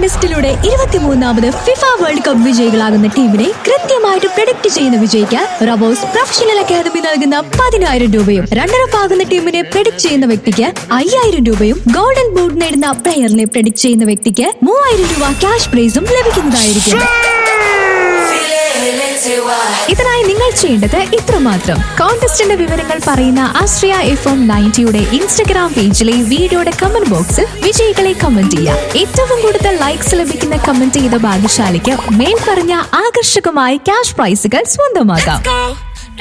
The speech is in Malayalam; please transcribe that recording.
കോൺടെസ്റ്റിലൂടെ ഇരുപത്തിമൂന്നാമത് ഫിഫ വേൾഡ് കപ്പ് വിജയികളാകുന്ന ടീമിനെ കൃത്യമായിട്ട് പ്രൊഡിക്ട് ചെയ്യുന്ന വിജയിക്കാൻ റബോസ് പ്രൊഫഷണൽ അക്കാദമി നൽകുന്ന പതിനായിരം രൂപയും റണ്ണറപ്പ് ആകുന്ന ടീമിനെ പ്രൊഡിക്ട് ചെയ്യുന്ന വ്യക്തിക്ക് അയ്യായിരം രൂപയും ഗോൾഡൻ ബൂട്ട് നേടുന്ന പ്ലെയറിനെ പ്രൊഡിക്ട് ചെയ്യുന്ന വ്യക്തിക്ക് മൂവായിരം രൂപ ക്യാഷ് പ്രൈസും ലഭിക്കുന്നതായിരിക്കും ഇതിനായി നിങ്ങൾ ചെയ്യേണ്ടത് ഇത്രമാത്രം കോൺടെസ്റ്റിന്റെ വിവരങ്ങൾ പറയുന്ന ആശ്രയ എഫ് എം നയൻറ്റിയുടെ ഇൻസ്റ്റഗ്രാം പേജിലെ വീഡിയോയുടെ കമന്റ് ബോക്സിൽ വിജയികളെ കമന്റ് ചെയ്യാം ഏറ്റവും കൂടുതൽ ലൈക്സ് ലഭിക്കുന്ന കമന്റ് ചെയ്ത ഭാഗ്യശാലിക്ക് മേൽ പറഞ്ഞ ആകർഷകമായ ക്യാഷ് പ്രൈസുകൾ സ്വന്തമാക്കാം go.